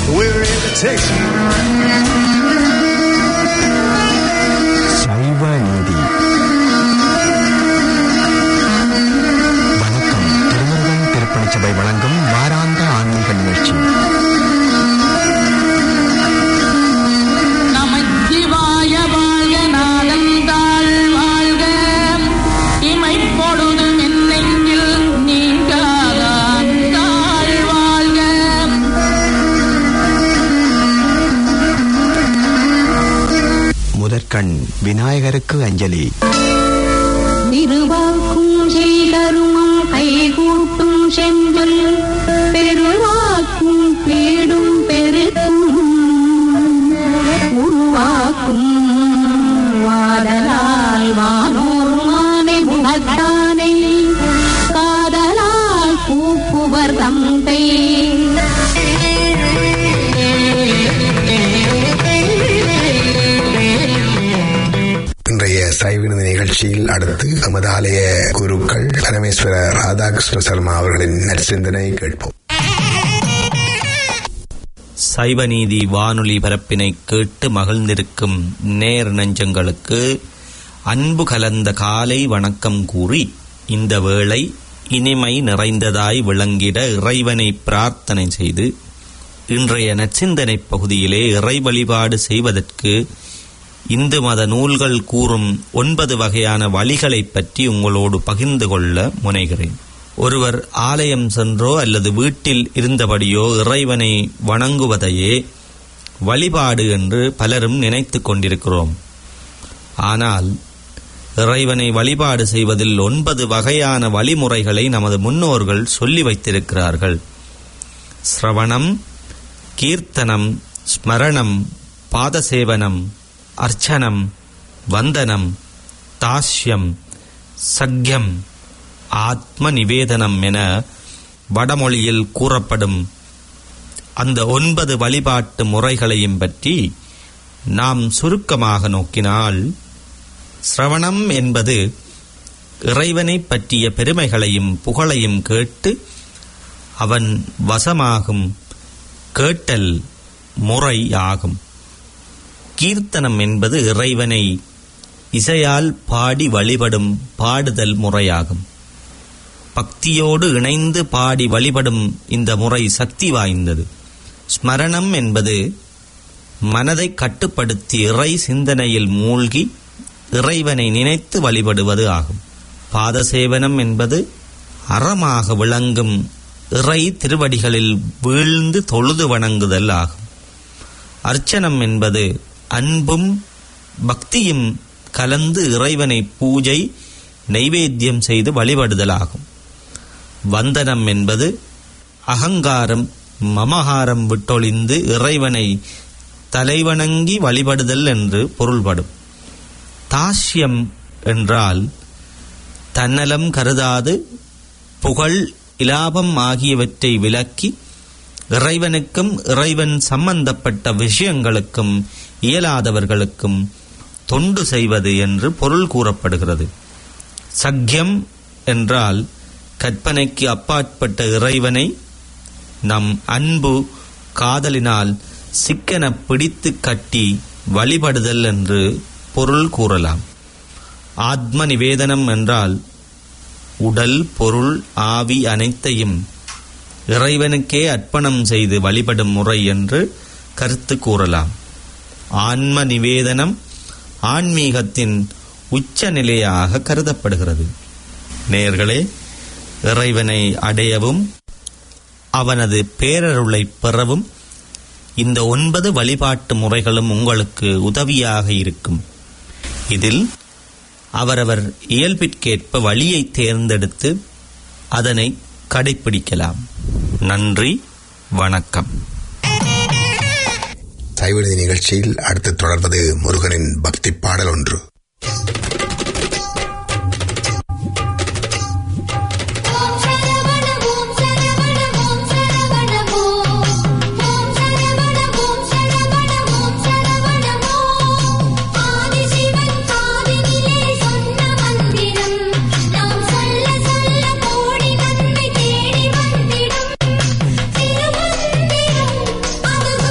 wherever it takes me. சைவ நீதி வணக்கம் திருமுருகன் திருப்பணி சபை வழங்கும் வாராந்த ஆன்மீக நிகழ்ச்சி நமச்சிவாய வாழ்க நாதந்தாள் வாழ்க இமைப்பொழுதும் என்னெங்கில் நீங்காதான் தாழ் வாழ்க முதற்கண் விநாயகருக்கு அஞ்சலி திருவாக்கும் செய்கருமம் கைகூட்டும் செஞ்சொல் பெருவாக்கும் பீடும் பெருக்கும் உருவாக்கும் வாடலால் வானோர் மானை முகத்தானை காதலால் கூப்புவர் தந்தை இன்றைய சைவினது நிகழ்ச்சியில் அடுத்து நமது ஆலய குருக்கள் பரமேஸ்வர ராதாகிருஷ்ண சர்மா அவர்களின் நற்சிந்தனை கேட்போம் சைவநீதி வானொலி பரப்பினை கேட்டு மகிழ்ந்திருக்கும் நேர் நெஞ்சங்களுக்கு அன்பு கலந்த காலை வணக்கம் கூறி இந்த வேளை இனிமை நிறைந்ததாய் விளங்கிட இறைவனை பிரார்த்தனை செய்து இன்றைய நச்சிந்தனை பகுதியிலே இறை வழிபாடு செய்வதற்கு இந்து மத நூல்கள் கூறும் ஒன்பது வகையான வழிகளைப் பற்றி உங்களோடு பகிர்ந்து கொள்ள முனைகிறேன் ஒருவர் ஆலயம் சென்றோ அல்லது வீட்டில் இருந்தபடியோ இறைவனை வணங்குவதையே வழிபாடு என்று பலரும் நினைத்துக் கொண்டிருக்கிறோம் ஆனால் இறைவனை வழிபாடு செய்வதில் ஒன்பது வகையான வழிமுறைகளை நமது முன்னோர்கள் சொல்லி வைத்திருக்கிறார்கள் சிரவணம் கீர்த்தனம் ஸ்மரணம் பாதசேவனம் அர்ச்சனம் வந்தனம் தாஸ்யம் சக்யம் ஆத்ம நிவேதனம் என வடமொழியில் கூறப்படும் அந்த ஒன்பது வழிபாட்டு முறைகளையும் பற்றி நாம் சுருக்கமாக நோக்கினால் சிரவணம் என்பது இறைவனை பற்றிய பெருமைகளையும் புகழையும் கேட்டு அவன் வசமாகும் கேட்டல் முறை ஆகும் கீர்த்தனம் என்பது இறைவனை இசையால் பாடி வழிபடும் பாடுதல் முறையாகும் பக்தியோடு இணைந்து பாடி வழிபடும் இந்த முறை சக்தி வாய்ந்தது ஸ்மரணம் என்பது மனதை கட்டுப்படுத்தி இறை சிந்தனையில் மூழ்கி இறைவனை நினைத்து வழிபடுவது ஆகும் பாதசேவனம் என்பது அறமாக விளங்கும் இறை திருவடிகளில் வீழ்ந்து தொழுது வணங்குதல் ஆகும் அர்ச்சனம் என்பது அன்பும் பக்தியும் கலந்து இறைவனை பூஜை நைவேத்தியம் செய்து வழிபடுதலாகும் வந்தனம் என்பது அகங்காரம் மமகாரம் விட்டொழிந்து இறைவனை தலைவணங்கி வழிபடுதல் என்று பொருள்படும் தாஷ்யம் என்றால் தன்னலம் கருதாது புகழ் இலாபம் ஆகியவற்றை விலக்கி இறைவனுக்கும் இறைவன் சம்பந்தப்பட்ட விஷயங்களுக்கும் இயலாதவர்களுக்கும் தொண்டு செய்வது என்று பொருள் கூறப்படுகிறது சக்கியம் என்றால் கற்பனைக்கு அப்பாற்பட்ட இறைவனை நம் அன்பு காதலினால் சிக்கன பிடித்து கட்டி வழிபடுதல் என்று பொருள் கூறலாம் ஆத்ம நிவேதனம் என்றால் உடல் பொருள் ஆவி அனைத்தையும் இறைவனுக்கே அர்ப்பணம் செய்து வழிபடும் முறை என்று கருத்து கூறலாம் ஆன்ம நிவேதனம் ஆன்மீகத்தின் உச்ச நிலையாக கருதப்படுகிறது நேர்களே இறைவனை அடையவும் அவனது பேரருளை பெறவும் இந்த ஒன்பது வழிபாட்டு முறைகளும் உங்களுக்கு உதவியாக இருக்கும் இதில் அவரவர் இயல்பிற்கேற்ப வழியை தேர்ந்தெடுத்து அதனை கடைப்பிடிக்கலாம் நன்றி வணக்கம் சைவநீதி நிகழ்ச்சியில் அடுத்து தொடர்வது முருகனின் பக்தி பாடல் ஒன்று ஓம் சரவண ஓம் சரவண ஓம் சரவண ஓம் ஓம் சரவண ஓம் சரவண ஓம் சரவண ஓம் ஆதிசிவன் காதினிலே சொன்ன மந்திரம் நாம் சொல்ல சொல்ல கோடி நன்மை தேடி வந்திடும் திருமந்திரம் அது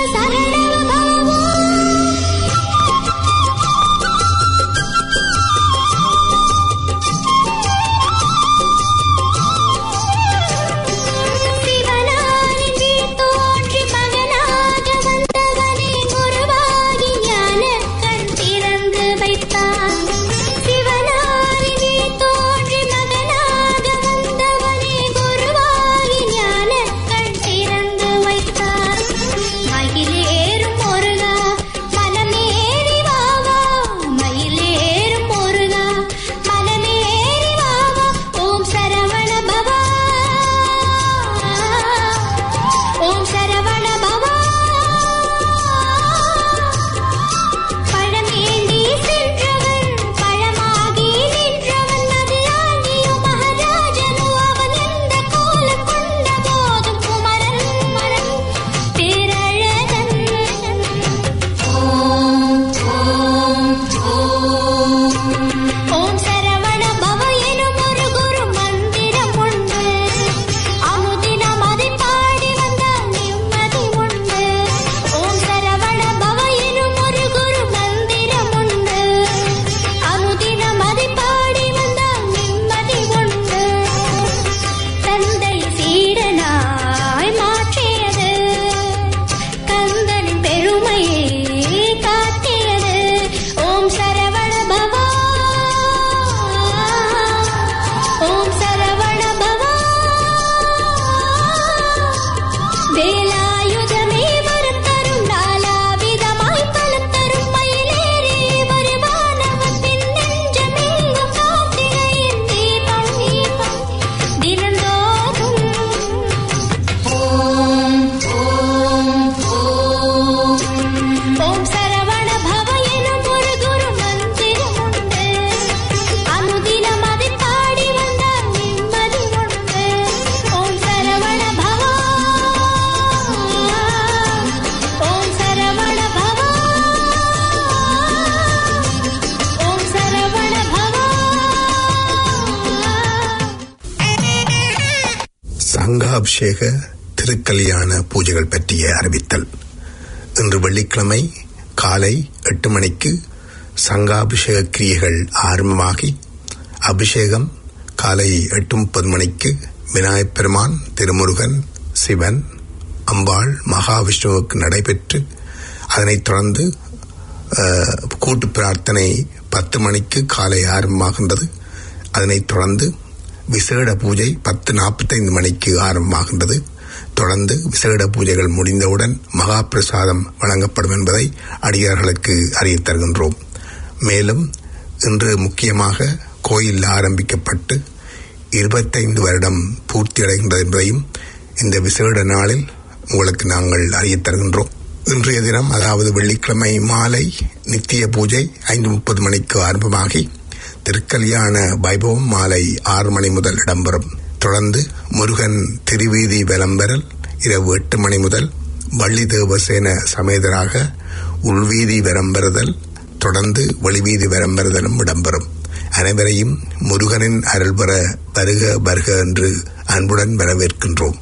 சரணவ பவோ சிவனாரின் வீர் தோன்றி மகனாக வந்தவனே குருவாகி ஞானக் கண் திறந்து வைத்தான் சிவனாரின் வீர் தோன்றி மகனாக வந்தவனே குருவாகி ஞானக் கண் திறந்து வைத்தான் மயிலேறும் முருகா மனமேறி வாவா மயிலேறும் முருகா மனமேறி வாவா ஓம் சரவண பவா ஓம் சரவண பவா பழமேந்தி சென்றவன் பழமாகி நின்றவன் அது ஆண்டியோ மகாராஜனோ அவன் எந்த கோலம் கொண்ட போதும் குமரன் மரம் பேரழகன் ஓம் ஓம் ஓம் ஓம் சரவண பவ எனும் ஒரு குரு மந்திரம் உண்டு அமுதினம் அதை பாடி வந்தால் நிம்மதி உண்டு ஓம் சரவண பவ எனும் ஒரு குரு மந்திரம் உண்டு அமுதினம் அதை பாடி வந்தால் நிம்மதி உண்டு தந்தை சீடனாய் மாற்றியது கந்தனின் பெருமையை காட்டியது ஓம் சரவண பவா ஓம் சரவண பவா வேலாயுதமே வரம் தரும் நாலாவிதமாய் பலம் தரும் மயிலேறி வருவானவன் பின் நெஞ்சமெங்கும் கார்த்திகையின் தீபம் தீபம் தினந்தோறும் ஓம் ஓம் ஓம் ஓம் சரவண பவ எனும் ஒரு குரு மந்திரம் உண்டு அனுதினம் அதை பாடி வந்தால் நிம்மதி உண்டு ஓம் சரவண பவா ஓம் சரவண பவா ஓம் சரவண பவா சங்காபிஷேக திருக்கல்யாண பூஜைகள் பற்றிய அறிவித்தல் இன்று வெள்ளிக்கிழமை காலை எட்டு மணிக்கு சங்காபிஷேக கிரியைகள் ஆரம்பமாகி அபிஷேகம் காலை எட்டு முப்பது மணிக்கு விநாயகப் பெருமான் திருமுருகன் சிவன் அம்பாள் மகாவிஷ்ணுவுக்கு நடைபெற்று அதனைத் தொடர்ந்து அஹ், கூட்டு பிரார்த்தனை பத்து மணிக்கு காலை ஆரம்பமாகின்றது அதனைத் தொடர்ந்து விசேட பூஜை பத்து நாற்பத்தைந்து மணிக்கு ஆரம்பமாகின்றது தொடர்ந்து விசேட பூஜைகள் முடிந்தவுடன் மகா பிரசாதம் வழங்கப்படும் என்பதை அடியார்களுக்கு அறியத் தருகின்றோம் மேலும் இன்று முக்கியமாக கோயில் ஆரம்பிக்கப்பட்டு இருபத்தைந்து வருடம் பூர்த்தி அடைகின்றது என்பதையும் இந்த விசேட நாளில் உங்களுக்கு நாங்கள் அறியத் தருகின்றோம் இன்றைய தினம் அதாவது வெள்ளிக்கிழமை மாலை நித்திய பூஜை ஐந்து முப்பது மணிக்கு ஆரம்பமாகி திருக்கல்யாண வைபவம் மாலை ஆறு மணி முதல் இடம்பெறும் தொடர்ந்து முருகன் திருவீதி விளம்பரல் இரவு எட்டு மணி முதல் வள்ளி தேவசேன சமேதராக உள்வீதி விளம்பறுதல் தொடர்ந்து வெளிவீதி விளம்பறுதலும் இடம்பெறும் அனைவரையும் முருகனின் அருள் பெற வருக வருக என்று அன்புடன் வரவேற்கின்றோம்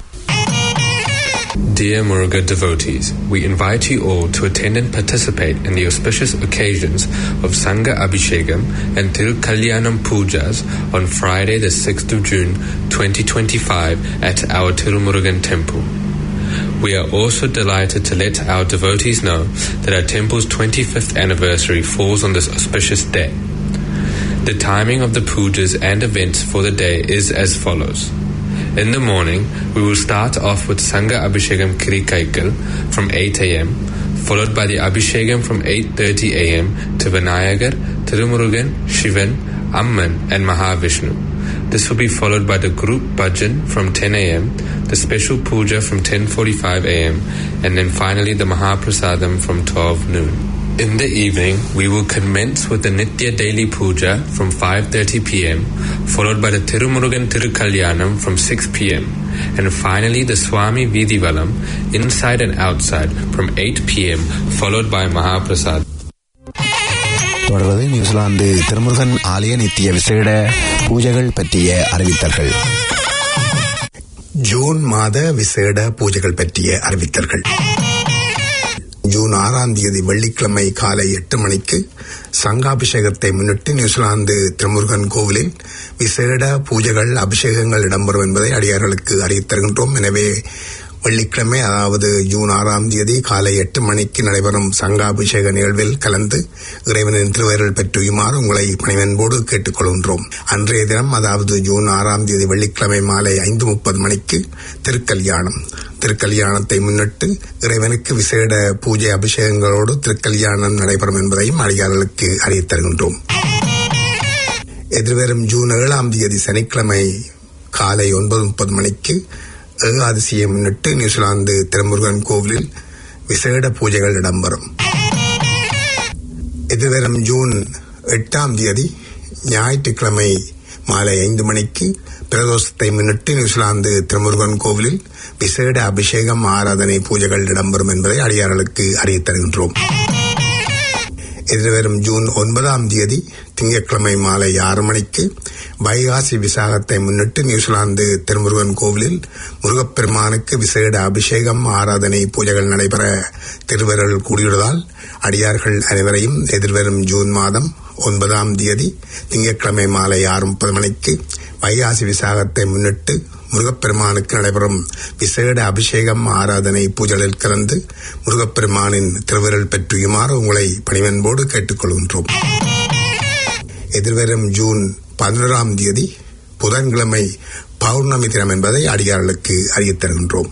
Dear Muruga devotees, we invite you all to attend and participate in the auspicious occasions of Sangha Abhishekam and Tirukalyanam Pujas on Friday, the 6th of June 2025 at our Tirumurugan temple. We are also delighted to let our devotees know that our temple's 25th anniversary falls on this auspicious day. The timing of the pujas and events for the day is as follows. In the morning, we will start off with Sangha Abhishekam Kirikaikal from 8 am, followed by the Abhishekam from 8.30 am to Vinayagar, Tirumurugan, Shivan, Amman and Mahavishnu. This will be followed by the group bhajan from 10 am, the special puja from 10.45 am, and then finally the Mahaprasadam from 12 noon. In the evening, we will commence with the Nitya daily puja from 5:30 p.m., followed by the Tirumurugan Tirukalyanam from 6 p.m., and finally the Swami Vidivalam inside and outside from 8 p.m., followed by Mahaprasad. தொடர்வது New Zealand Thirumurugan ஆலய நித்திய விசேட பூஜைகள் பற்றிய அறிவித்தல்கள் June மாத விசேட பூஜைகள் பற்றிய அறிவித்தல்கள் ஜூன் ஆறாம் தேதி வெள்ளிக்கிழமை காலை எட்டு மணிக்கு சங்காபிஷேகத்தை முன்னிட்டு நியூசிலாந்து திருமுருகன் கோவிலில் விசேட பூஜைகள் அபிஷேகங்கள் இடம்பெறும் என்பதை அடியார்களுக்கு அறிவித்தருகின்றோம் எனவே வெள்ளிக்கிழமை அதாவது ஜூன் ஆறாம் தேதி காலை எட்டு மணிக்கு நடைபெறும் சங்காபிஷேக நிகழ்வில் கலந்து இறைவனின் திருவருள் பெற்றுயுமாறு உங்களை பணிவன்போடு கேட்டுக்கொள்கின்றோம் அன்றைய தினம் அதாவது ஜூன் ஆறாம் தேதி வெள்ளிக்கிழமை மாலை ஐந்து முப்பது மணிக்கு திருக்கல்யாணம் திருக்கல்யாணத்தை முன்னிட்டு இறைவனுக்கு விசேட பூஜை அபிஷேகங்களோடு திருக்கல்யாணம் நடைபெறும் என்பதையும் அடியார்களுக்கு அறிவித்தருகின்றோம் எதிர்வரும் ஜூன் ஏழாம் தேதி சனிக்கிழமை காலை ஒன்பது முப்பது மணிக்கு ஏகாதசியை முன்னிட்டு நியூசிலாந்து திருமுருகன் கோவிலில் விசேட பூஜைகள் இடம்பெறும் எதிர்வரும் ஜூன் எட்டாம் தேதி ஞாயிற்றுக்கிழமை மாலை ஐந்து மணிக்கு பிரதோஷத்தை முன்னிட்டு நியூசிலாந்து திருமுருகன் கோவிலில் விசேட அபிஷேகம் ஆராதனை பூஜைகள் இடம்பெறும் என்பதை அடியார்களுக்கு அறிவித்தருகின்றோம் எதிர்வரும் ஜூன் ஒன்பதாம் தேதி திங்கட்கிழமை மாலை ஆறு மணிக்கு வைகாசி விசாகத்தை முன்னிட்டு நியூசிலாந்து திருமுருகன் கோவிலில் முருகப்பெருமானுக்கு விசேட அபிஷேகம் ஆராதனை பூஜைகள் நடைபெற திருவருள் கூடியுள்ளதால் அடியார்கள் அனைவரையும் எதிர்வரும் ஜூன் மாதம் ஒன்பதாம் தேதி திங்கட்கிழமை மாலை ஆறு முப்பது மணிக்கு வைகாசி விசாகத்தை முன்னிட்டு முருகப்பெருமானுக்கு நடைபெறும் விசேட அபிஷேகம் ஆராதனை பூஜைகளில் கலந்து முருகப்பெருமானின் திருவிரல் பெற்றியுமாறு உங்களை பணிவன்போடு கேட்டுக்கொள்கின்றோம் எதிர்வரும் ஜூன் பதினோராம் தேதி புதன்கிழமை பௌர்ணமி தினம் என்பதை அடியார்களுக்கு அறியத் தருகின்றோம்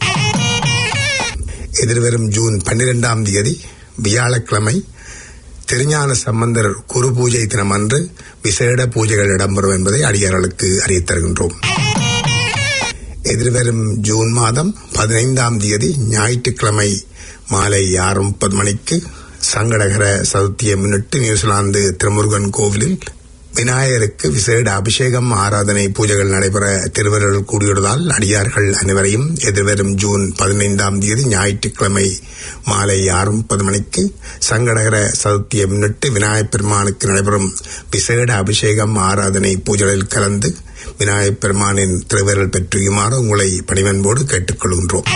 எதிர்வரும் ஜூன் பன்னிரெண்டாம் தேதி வியாழக்கிழமை திருஞான சம்பந்தர் குரு பூஜை தினம் அன்று விசேட பூஜைகள் இடம்பெறும் என்பதை அடியார்களுக்கு அறியத் தருகின்றோம் எதிர்வரும் ஜூன் மாதம் பதினைந்தாம் தேதி ஞாயிற்றுக்கிழமை மாலை ஆறு முப்பது மணிக்கு சங்கடகர சதுர்த்தியை முன்னிட்டு நியூசிலாந்து திருமுருகன் கோவிலில் விநாயகருக்கு விசேட அபிஷேகம் ஆராதனை பூஜைகள் நடைபெற திருவருள் கூடியுள்ளதால் அடியார்கள் அனைவரையும் எதிர்வரும் ஜூன் பதினைந்தாம் தேதி ஞாயிற்றுக்கிழமை மாலை ஆறு முப்பது மணிக்கு சங்கடகர சதுர்த்தியை முன்னிட்டு விநாயகப் பெருமானுக்கு நடைபெறும் விசேட அபிஷேகம் ஆராதனை பூஜைகளில் கலந்து விநாயகப் பெருமானின் திருவருள் பெற்றியுமாறு உங்களை பணிவன்போடு கேட்டுக்கொள்கின்றோம்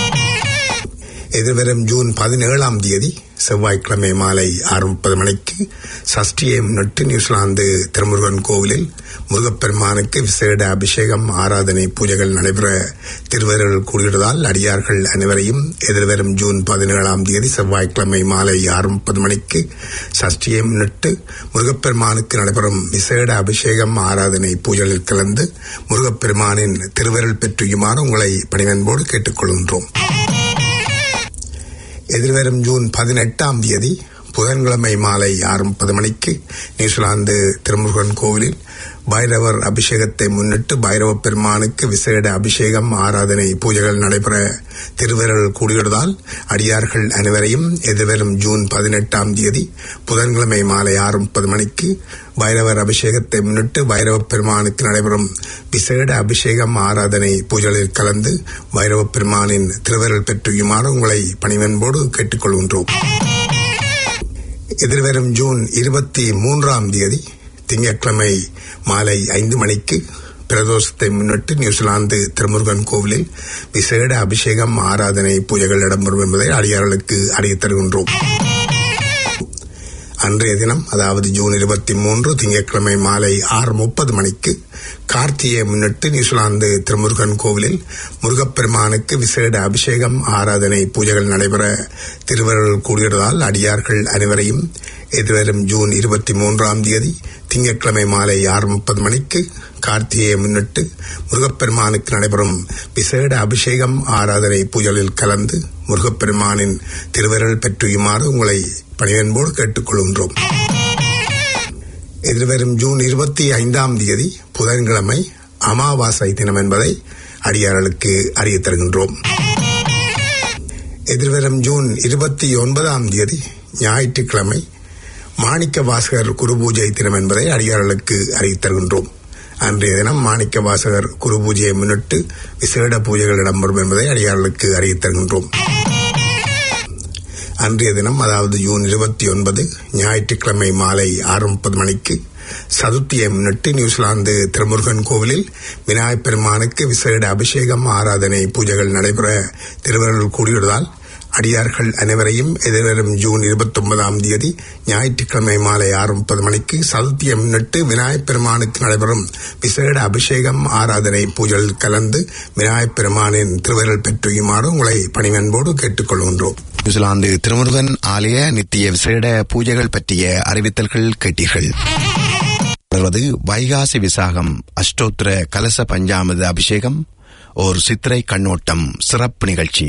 எதிர்வரும் ஜூன் பதினேழாம் தேதி செவ்வாய்க்கிழமை மாலை ஆறு முப்பது மணிக்கு சஷ்டியை முன்னிட்டு நியூசிலாந்து திருமுருகன் கோவிலில் முருகப்பெருமானுக்கு விசேட அபிஷேகம் ஆராதனை பூஜைகள் நடைபெற திருவருள் கூடியுள்ளதால் அடியார்கள் அனைவரையும் எதிர்வரும் ஜூன் பதினேழாம் தேதி செவ்வாய்க்கிழமை மாலை ஆறு முப்பது மணிக்கு சஷ்டியை முன்னிட்டு முருகப்பெருமானுக்கு நடைபெறும் விசேட அபிஷேகம் ஆராதனை பூஜைகளில் கலந்து முருகப்பெருமானின் திருவருள் பெற்றியுமாறு உங்களை பணிவன்போடு கேட்டுக்கொள்கின்றோம் எதிர்வரும் ஜூன் பதினெட்டாம் தேதி புதன்கிழமை மாலை ஆறு முப்பது மணிக்கு நியூசிலாந்து திருமுருகன் கோவிலில் பைரவர் அபிஷேகத்தை முன்னிட்டு பைரவ பெருமானுக்கு விசேட அபிஷேகம் ஆராதனை பூஜைகள் நடைபெற திருவருள் கூடியுள்ளதால் அடியார்கள் அனைவரையும் எதிர்வரும் ஜூன் பதினெட்டாம் தேதி புதன்கிழமை மாலை ஆறு முப்பது மணிக்கு பைரவர் அபிஷேகத்தை முன்னிட்டு பைரவ பெருமானுக்கு நடைபெறும் விசேட அபிஷேகம் ஆராதனை பூஜைகளில் கலந்து பைரவ பெருமானின் திருவருள் பெற்றுயுமாறு உங்களை பணிவன்போடு கேட்டுக்கொள்கின்றோம் எதிர்வரும் ஜூன் இருபத்தி மூன்றாம் தேதி திங்கட்கிழமை மாலை ஐந்து மணிக்கு பிரதோஷத்தை முன்னிட்டு நியூசிலாந்து திருமுருகன் கோவிலில் விசேட அபிஷேகம் ஆராதனை பூஜைகள் இடம்பெறும் என்பதை அடியார்களுக்கு அறிவித் தருகின்றோம் அன்றைய தினம் அதாவது ஜூன் இருபத்தி மூன்று திங்கட்கிழமை மாலை ஆறு முப்பது மணிக்கு கார்த்தியை முன்னிட்டு நியூசிலாந்து திருமுருகன் கோவிலில் முருகப்பெருமானுக்கு விசேட அபிஷேகம் ஆராதனை பூஜைகள் நடைபெற திருவருள் கூடியதால் அடியார்கள் அனைவரையும் எதிர்வரும் ஜூன் இருபத்தி மூன்றாம் தேதி திங்கட்கிழமை மாலை ஆறு முப்பது மணிக்கு கார்த்திகையை முன்னிட்டு முருகப்பெருமானுக்கு நடைபெறும் விசேட அபிஷேகம் ஆராதனை பூஜைகளில் கலந்து முருகப்பெருமானின் திருவருள் பெற்றுயுமாறு உங்களை பணிவன்போடு கேட்டுக்கொள்கின்றோம் எதிர்வரும் ஜூன் இருபத்தி ஐந்தாம் தேதி புதன்கிழமை அமாவாசை தினம் என்பதை அடியார்களுக்கு அறியத் தருகின்றோம் எதிர்வரும் ஜூன் இருபத்தி ஒன்பதாம் தேதி ஞாயிற்றுக்கிழமை மாணிக்க வாசகர் குரு பூஜை தினம் என்பதை அடியார்களுக்கு அறிவித் தருகின்றோம் அன்றைய தினம் மாணிக்க வாசகர் குரு பூஜையை முன்னிட்டு விசேட பூஜைகள் இடம்பெறும் என்பதை அடியார்களுக்கு அறிவித் தருகின்றோம் அன்றைய தினம் அதாவது ஜூன் இருபத்தி ஒன்பது ஞாயிற்றுக்கிழமை மாலை ஆறு முப்பது மணிக்கு சதுர்த்தியை முன்னிட்டு நியூசிலாந்து திருமுருகன் கோவிலில் விநாயகப் பெருமானுக்கு விசேட அபிஷேகம் ஆராதனை பூஜைகள் நடைபெற திருவருள் கூடியுள்ளதால் அடியார்கள் அனைவரையும் எதிர்வரும் ஜூன் இருபத்தி ஒன்பதாம் தேதி ஞாயிற்றுக்கிழமை மாலை ஆறு முப்பது மணிக்கு சதுர்த்தியை முன்னிட்டு விநாயகப் பெருமானுக்கு நடைபெறும் விசேட அபிஷேகம் ஆராதனை பூஜையில் கலந்து விநாயகப் பெருமானின் திருவருள் பெற்றுமாறு உங்களை பணிவன்போடு கேட்டுக்கொள்கின்றோம் நியூசிலாந்து திருமுருகன் ஆலய நித்திய விசேட பூஜைகள் பற்றிய அறிவித்தல்கள் கேட்டீர்கள் தொடர்வது வைகாசி விசாகம் அஷ்டோத்திர கலச பஞ்சாமிர்த அபிஷேகம் ஓர் சித்திரை கண்ணோட்டம் சிறப்பு நிகழ்ச்சி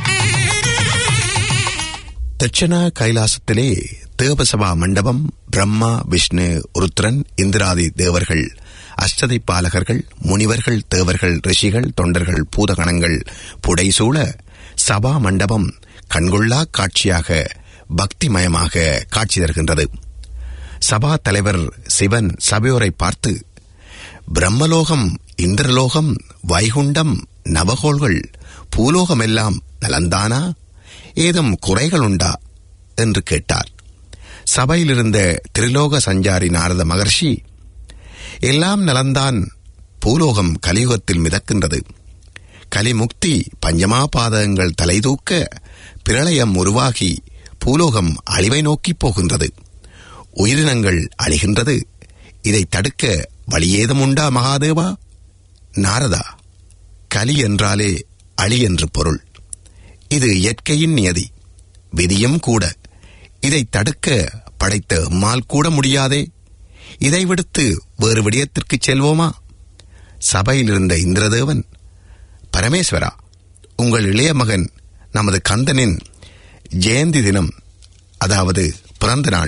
தட்சணா கைலாசத்திலே தேவசபா மண்டபம் பிரம்மா விஷ்ணு ருத்ரன் இந்திராதி தேவர்கள் அஷ்டதை பாலகர்கள் முனிவர்கள் தேவர்கள் ரிஷிகள் தொண்டர்கள் பூதகணங்கள் புடைசூழ சபா மண்டபம் கண்கொள்ளா காட்சியாக பக்திமயமாக காட்சி தருகின்றது சபா தலைவர் சிவன் சபையோரை பார்த்து பிரம்மலோகம் இந்திரலோகம் வைகுண்டம் நவகோள்கள் பூலோகமெல்லாம் நலந்தானா ஏதும் குறைகள் உண்டா என்று கேட்டார் சபையிலிருந்த திரிலோக சஞ்சாரி நாரத மகர்ஷி எல்லாம் நலந்தான் பூலோகம் கலியுகத்தில் மிதக்கின்றது கலிமுக்தி பஞ்சமாபாதகங்கள் தலைதூக்க பிரளயம் உருவாகி பூலோகம் அழிவை நோக்கிப் போகின்றது உயிரினங்கள் அழிகின்றது இதை தடுக்க வழியேதும் உண்டா மகாதேவா நாரதா கலி என்றாலே அழி என்று பொருள் இது இயற்கையின் நியதி விதியும் கூட இதை தடுக்க படைத்த எம்மால் கூட முடியாதே இதை விடுத்து வேறு விடயத்திற்கு செல்வோமா சபையில் இருந்த இந்திரதேவன் பரமேஸ்வரா உங்கள் இளைய மகன் நமது கந்தனின் ஜெயந்தி தினம் அதாவது பிறந்த நாள்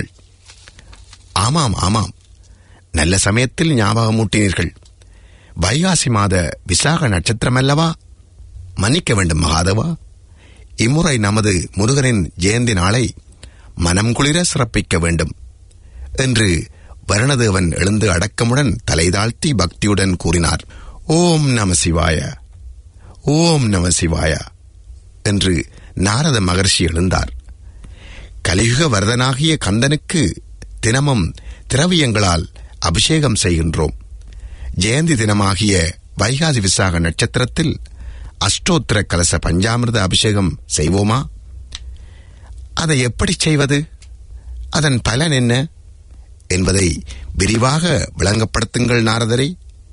ஆமாம் ஆமாம் நல்ல சமயத்தில் ஞாபகமூட்டினீர்கள் வைகாசி மாத விசாக நட்சத்திரம் அல்லவா மன்னிக்க வேண்டும் மகாதவா இம்முறை நமது முருகனின் ஜெயந்தி நாளை மனம் குளிர சிறப்பிக்க வேண்டும் என்று வருணதேவன் எழுந்து அடக்கமுடன் தலைதாழ்த்தி பக்தியுடன் கூறினார் ஓம் நம சிவாய ஓம் நம சிவாய என்று நாரத மகர்ஷி எழுந்தார் கலியுக வரதனாகிய கந்தனுக்கு தினமும் திரவியங்களால் அபிஷேகம் செய்கின்றோம் ஜெயந்தி தினமாகிய வைகாசி விசாக நட்சத்திரத்தில் அஷ்டோத்திர கலச பஞ்சாமிர்த அபிஷேகம் செய்வோமா அதை எப்படி செய்வது அதன் பலன் என்ன என்பதை விரிவாக விளங்கப்படுத்துங்கள் நாரதரை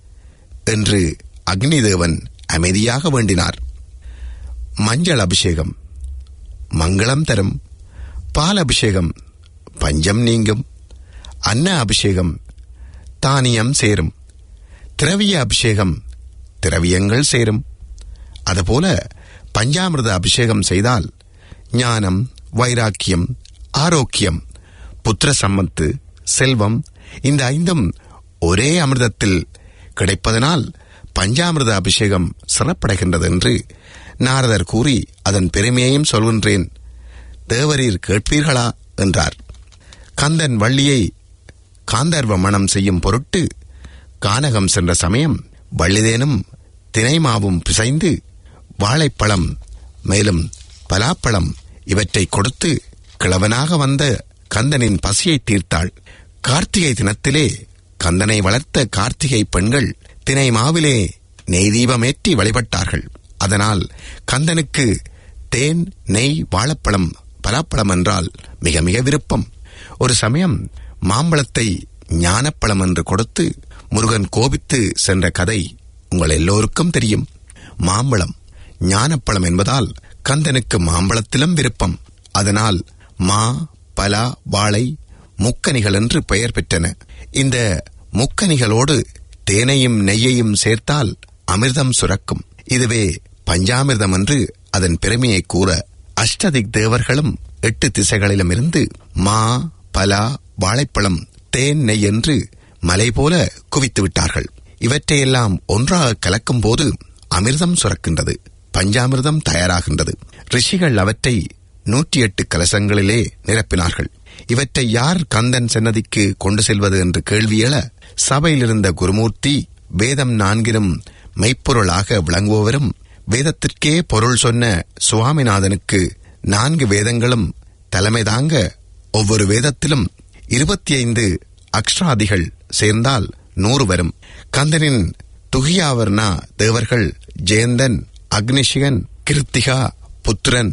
என்று அக்னிதேவன் அமைதியாக வேண்டினார் மஞ்சள் அபிஷேகம் மங்களம் தரும் பால் அபிஷேகம் பஞ்சம் நீங்கும் அன்ன அபிஷேகம் தானியம் சேரும் திரவிய அபிஷேகம் திரவியங்கள் சேரும் அதுபோல பஞ்சாமிர்த அபிஷேகம் செய்தால் ஞானம் வைராக்கியம் ஆரோக்கியம் புத்திர சம்மத்து செல்வம் இந்த ஐந்தும் ஒரே அமிர்தத்தில் கிடைப்பதனால் பஞ்சாமிர்த அபிஷேகம் சிறப்படைகின்றது என்று நாரதர் கூறி அதன் பெருமையையும் சொல்கின்றேன் தேவரீர் கேட்பீர்களா என்றார் கந்தன் வள்ளியை காந்தர்வ மணம் செய்யும் பொருட்டு கானகம் சென்ற சமயம் வள்ளிதேனும் தினைமாவும் பிசைந்து வாழைப்பழம் மேலும் பலாப்பழம் இவற்றை கொடுத்து கிழவனாக வந்த கந்தனின் பசியை தீர்த்தாள் கார்த்திகை தினத்திலே கந்தனை வளர்த்த கார்த்திகை பெண்கள் தினை மாவிலே நெய் தீபமேற்றி வழிபட்டார்கள் அதனால் கந்தனுக்கு தேன் நெய் வாழைப்பழம் பலாப்பழம் என்றால் மிக மிக விருப்பம் ஒரு சமயம் மாம்பழத்தை ஞானப்பழம் என்று கொடுத்து முருகன் கோபித்து சென்ற கதை உங்கள் எல்லோருக்கும் தெரியும் மாம்பழம் ஞானப்பழம் என்பதால் கந்தனுக்கு மாம்பழத்திலும் விருப்பம் அதனால் மா பலா வாழை முக்கனிகள் என்று பெயர் பெற்றன இந்த முக்கனிகளோடு தேனையும் நெய்யையும் சேர்த்தால் அமிர்தம் சுரக்கும் இதுவே பஞ்சாமிர்தம் என்று அதன் பெருமையை கூற அஷ்டதிக் தேவர்களும் எட்டு திசைகளிலும் இருந்து மா பலா வாழைப்பழம் தேன் நெய் என்று மலை போல குவித்து விட்டார்கள் இவற்றையெல்லாம் ஒன்றாக கலக்கும் போது அமிர்தம் சுரக்கின்றது பஞ்சாமிர்தம் தயாராகின்றது ரிஷிகள் அவற்றை நூற்றி எட்டு கலசங்களிலே நிரப்பினார்கள் இவற்றை யார் கந்தன் சன்னதிக்கு கொண்டு செல்வது என்று கேள்வி எழ சபையில் இருந்த குருமூர்த்தி வேதம் நான்கிலும் மெய்ப்பொருளாக விளங்குபவரும் வேதத்திற்கே பொருள் சொன்ன சுவாமிநாதனுக்கு நான்கு வேதங்களும் தலைமை தாங்க ஒவ்வொரு வேதத்திலும் இருபத்தி ஐந்து அக்ஷராதிகள் சேர்ந்தால் நூறு வரும் கந்தனின் துகியாவர்ணா தேவர்கள் ஜெயந்தன் அக்னிஷிகன் கிருத்திகா புத்திரன்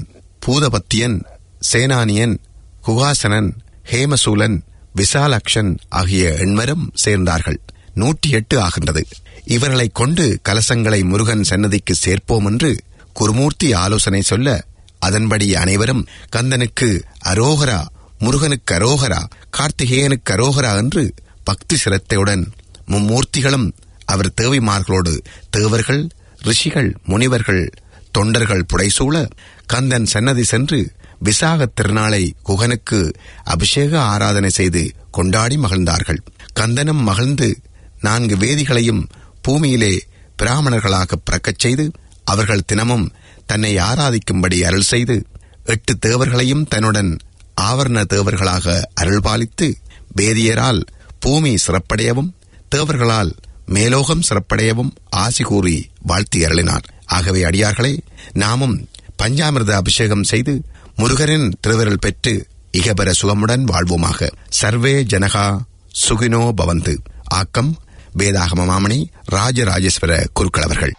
பூதபத்தியன் சேனானியன் குகாசனன் ஹேமசூலன் விசாலக்ஷன் ஆகிய எண்வரும் சேர்ந்தார்கள் நூற்றி எட்டு ஆகின்றது இவர்களைக் கொண்டு கலசங்களை முருகன் சன்னதிக்கு சேர்ப்போம் என்று குருமூர்த்தி ஆலோசனை சொல்ல அதன்படி அனைவரும் கந்தனுக்கு அரோகரா முருகனுக்கு அரோகரா கார்த்திகேயனுக்கு அரோகரா என்று பக்தி சிரத்தையுடன் மும்மூர்த்திகளும் அவர் தேவிமார்களோடு தேவர்கள் ரிஷிகள் முனிவர்கள் தொண்டர்கள் புடைசூழ கந்தன் சன்னதி சென்று விசாகத் திருநாளை குகனுக்கு அபிஷேக ஆராதனை செய்து கொண்டாடி மகிழ்ந்தார்கள் கந்தனும் மகிழ்ந்து நான்கு வேதிகளையும் பூமியிலே பிராமணர்களாக பிறக்கச் செய்து அவர்கள் தினமும் தன்னை ஆராதிக்கும்படி அருள் செய்து எட்டு தேவர்களையும் தன்னுடன் ஆவரண தேவர்களாக அருள்பாலித்து வேதியரால் பூமி சிறப்படையவும் தேவர்களால் மேலோகம் சிறப்படையவும் ஆசி கூறி வாழ்த்தி அருளினார் ஆகவே அடியார்களே நாமும் பஞ்சாமிர்த அபிஷேகம் செய்து முருகரின் திருவிரல் பெற்று இகபர சுகமுடன் வாழ்வோமாக சர்வே ஜனகா சுகினோ பவந்து ஆக்கம் வேதாகம மாமணி ராஜராஜேஸ்வர குருக்கள் அவர்கள்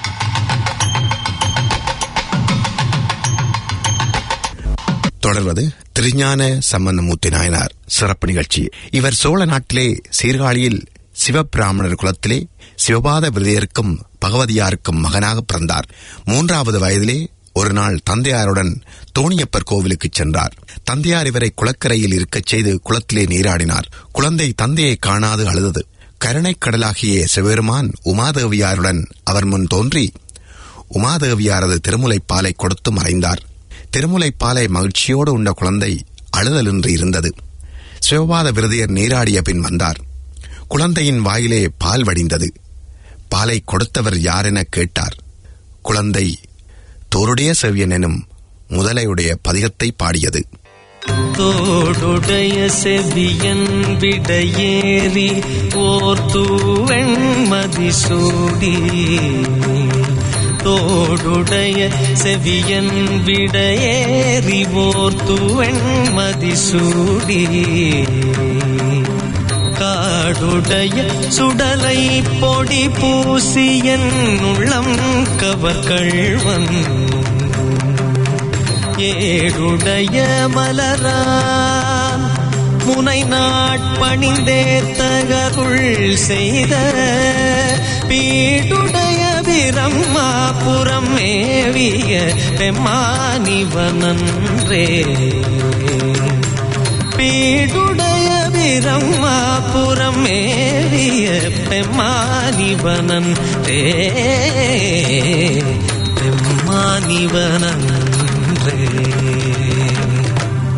தொடர்வது திருஞான சம்பந்தமூர்த்தி நாயனார் சிறப்பு நிகழ்ச்சி இவர் சோழ நாட்டிலே சீர்காழியில் சிவபிராமணர் குலத்திலே சிவபாத விருதையருக்கும் பகவதியாருக்கும் மகனாக பிறந்தார் மூன்றாவது வயதிலே ஒரு நாள் தந்தையாருடன் தோணியப்பர் கோவிலுக்கு சென்றார் தந்தையார் இவரை குளக்கரையில் இருக்கச் செய்து குளத்திலே நீராடினார் குழந்தை தந்தையை காணாது அழுதது கருணைக் கடலாகிய சிவபெருமான் உமாதேவியாருடன் அவர் முன் தோன்றி உமாதேவியாரது திருமுலைப்பாலை கொடுத்து மறைந்தார் திருமுலைப்பாலை மகிழ்ச்சியோடு உண்ட குழந்தை அழுதலின்றி இருந்தது சிவபாத விருதையர் நீராடிய பின் வந்தார் குழந்தையின் வாயிலே பால் வடிந்தது பாலை கொடுத்தவர் யாரென கேட்டார் குழந்தை தோருடைய செவ்யன் எனும் முதலையுடைய பதிகத்தை பாடியது தோடுடைய செவியன் விடையேறி ஓர் தூவெண்மதி சூடி தோடுடைய செவியன் விடையேறி ஓர் தூவெண்மதி சூடி காடுடைய சுடலை பொடி பூசியன் உள்ளம் கவர்கள்வன் ஏடுடைய மலரான் முனை நாட்பணிந்தே தகருள் செய்த பீடுடைய பிரம்மாபுரம் மேவிய பெம்மானிவனன்றே பீடுடைய பிரம்மாபுரம் மேவிய பெம்மானிவனன் தே பெம்மானிவனன்றே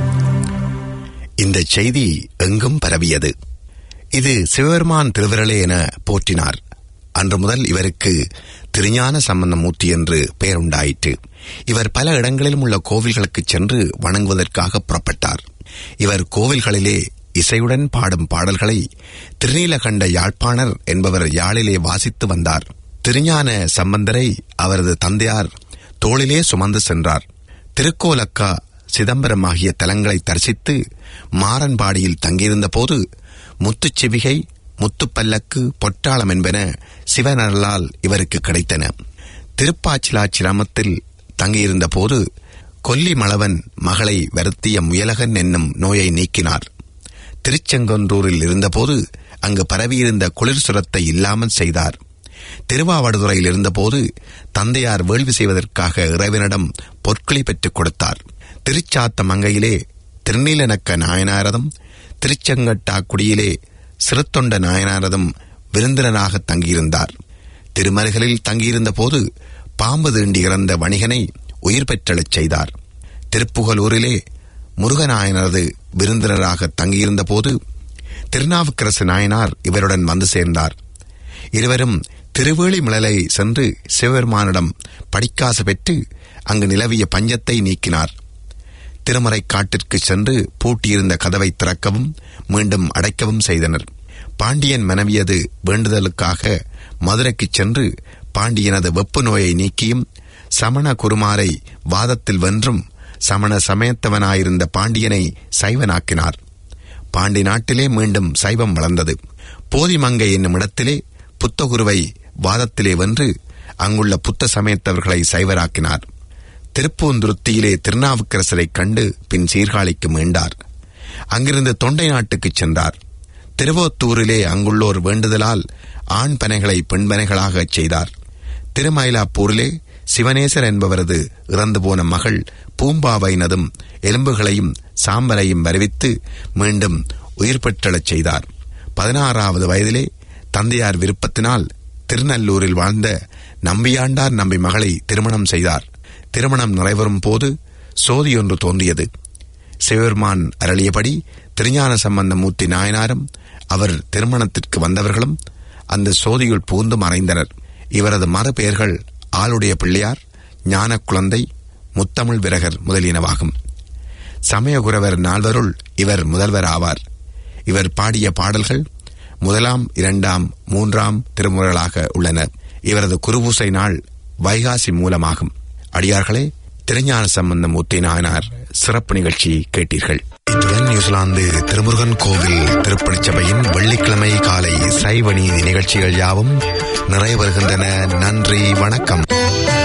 இந்த செய்தி எங்கும் பரவியது இது சிவபெருமான் திருவிரலே என போற்றினார் அன்று முதல் இவருக்கு திருஞான சம்பந்தமூர்த்தி என்று பெயர் உண்டாயிற்று இவர் பல இடங்களிலும் உள்ள கோவில்களுக்கு சென்று வணங்குவதற்காக புறப்பட்டார் இவர் கோவில்களிலே இசையுடன் பாடும் பாடல்களை திருநீலகண்ட யாழ்ப்பாணர் என்பவர் யாழிலே வாசித்து வந்தார் திருஞான சம்பந்தரை அவரது தந்தையார் தோளிலே சுமந்து சென்றார் திருக்கோலக்கா சிதம்பரம் ஆகிய தலங்களை தரிசித்து மாறன்பாடியில் தங்கியிருந்த போது முத்துச்சிவிகை முத்துப்பல்லக்கு பொட்டாளம் என்பன சிவனருளால் இவருக்கு கிடைத்தன திருப்பாச்சிலாச்சிரமத்தில் தங்கியிருந்த போது கொல்லிமளவன் மகளை வருத்திய முயலகன் என்னும் நோயை நீக்கினார் திருச்செங்கொன்றூரில் இருந்தபோது அங்கு பரவியிருந்த குளிர் சுரத்தை இல்லாமல் செய்தார் திருவாவடுதுறையில் இருந்தபோது தந்தையார் வேள்வி செய்வதற்காக இறைவனிடம் பொற்களை பெற்றுக் கொடுத்தார் திருச்சாத்த மங்கையிலே திருநீலனக்க நாயனாரதும் திருச்செங்கட்டாக்குடியிலே சிறுத்தொண்ட நாயனாரதும் விருந்தினராக தங்கியிருந்தார் திருமருகலில் தங்கியிருந்த போது பாம்பு தீண்டி இறந்த வணிகனை உயிர் பெற்றெழச் செய்தார் திருப்புகலூரிலே முருகநாயனரது விருந்தினராக தங்கியிருந்த போது திருநாவுக்கரசு நாயனார் இவருடன் வந்து சேர்ந்தார் இருவரும் திருவேளிமிழலை சென்று சிவபெருமானிடம் படிக்காசு பெற்று அங்கு நிலவிய பஞ்சத்தை நீக்கினார் திருமறை காட்டிற்கு சென்று பூட்டியிருந்த கதவை திறக்கவும் மீண்டும் அடைக்கவும் செய்தனர் பாண்டியன் மனைவியது வேண்டுதலுக்காக மதுரைக்குச் சென்று பாண்டியனது வெப்பு நோயை நீக்கியும் சமண குருமாரை வாதத்தில் வென்றும் சமண சமயத்தவனாயிருந்த பாண்டியனை சைவனாக்கினார் பாண்டி நாட்டிலே மீண்டும் சைவம் வளர்ந்தது போதிமங்கை என்னும் இடத்திலே புத்தகுருவை வாதத்திலே வென்று அங்குள்ள புத்த சமயத்தவர்களை சைவராக்கினார் திருப்பூந்துருத்தியிலே திருநாவுக்கரசரைக் கண்டு பின் சீர்காழிக்கு மீண்டார் அங்கிருந்து தொண்டை நாட்டுக்குச் சென்றார் திருவோத்தூரிலே அங்குள்ளோர் வேண்டுதலால் ஆண் பனைகளை பெண்பனைகளாகச் செய்தார் திருமயிலாப்பூரிலே சிவனேசர் என்பவரது இறந்து போன மகள் பூம்பாவைனதும் எலும்புகளையும் சாம்பலையும் வருவித்து மீண்டும் உயிர் பெற்றெழச் செய்தார் பதினாறாவது வயதிலே தந்தையார் விருப்பத்தினால் திருநல்லூரில் வாழ்ந்த நம்பியாண்டார் நம்பி மகளை திருமணம் செய்தார் திருமணம் நிறைவரும் போது சோதியொன்று தோன்றியது சிவபெருமான் அருளியபடி திருஞான சம்பந்த மூர்த்தி நாயனாரும் அவர் திருமணத்திற்கு வந்தவர்களும் அந்த சோதியுள் புகுந்து மறைந்தனர் இவரது மறுபெயர்கள் ஆளுடைய பிள்ளையார் ஞான குழந்தை முத்தமிழ் விரகர் முதலியனவாகும் சமயகுரவர் நால்வருள் இவர் முதல்வர் ஆவார் இவர் பாடிய பாடல்கள் முதலாம் இரண்டாம் மூன்றாம் திருமுறைகளாக உள்ளன இவரது குருபூசை நாள் வைகாசி மூலமாகும் அடியார்களே திருஞான சம்பந்த மூர்த்தி நாயனார் சிறப்பு நிகழ்ச்சி கேட்டீர்கள் இத்துடன் நியூசிலாந்து திருமுருகன் கோவில் திருப்பணிச் சபையின் வெள்ளிக்கிழமை காலை சைவ நீதி நிகழ்ச்சிகள் யாவும் நிறைவு வருகின்றன நன்றி வணக்கம்